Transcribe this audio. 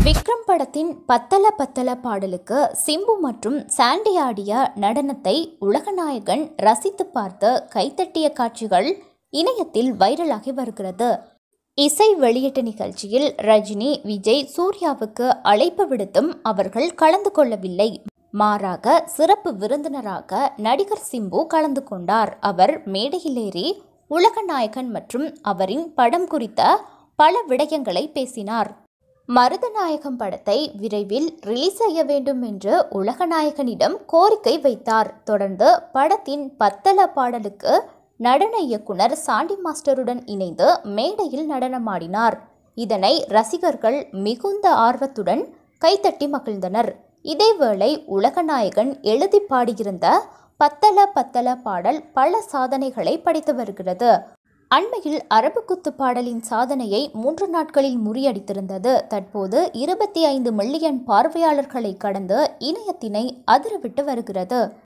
விக்ரம் படத்தின் பத்தல பத்தல பாடலுக்கு சிம்பு மற்றும் சாண்டி ஆடிய நடனத்தை உலகநாயகன் ரசித்து பார்த்து கைத்தட்டிய காட்சிகள் இணையத்தில் வைரலாகி வருகிறது இசை வெளியீட்டு நிகழ்ச்சியில் ரஜினி விஜய் சூர்யாவுக்கு அழைப்பு விடுத்தும் அவர்கள் கலந்து கொள்ளவில்லை மாறாக சிறப்பு விருந்தினராக நடிகர் சிம்பு கலந்து கொண்டார் அவர் மேடையிலேறி உலகநாயகன் மற்றும் அவரின் படம் குறித்த பல விடயங்களை பேசினார் மருதநாயகம் படத்தை விரைவில் ரிலீஸ் செய்ய வேண்டும் என்று உலகநாயகனிடம் கோரிக்கை வைத்தார் தொடர்ந்து படத்தின் பத்தல பாடலுக்கு நடன இயக்குனர் சாண்டி மாஸ்டருடன் இணைந்து மேடையில் நடனமாடினார் இதனை ரசிகர்கள் மிகுந்த ஆர்வத்துடன் கைத்தட்டி மகிழ்ந்தனர் இதேவேளை உலகநாயகன் எழுதி பாடியிருந்த பத்தல பத்தல பாடல் பல சாதனைகளை படைத்து வருகிறது அண்மையில் அரபு குத்து பாடலின் சாதனையை மூன்று நாட்களில் முறியடித்திருந்தது தற்போது இருபத்தி ஐந்து மில்லியன் பார்வையாளர்களை கடந்து இணையத்தினை அதிரவிட்டு வருகிறது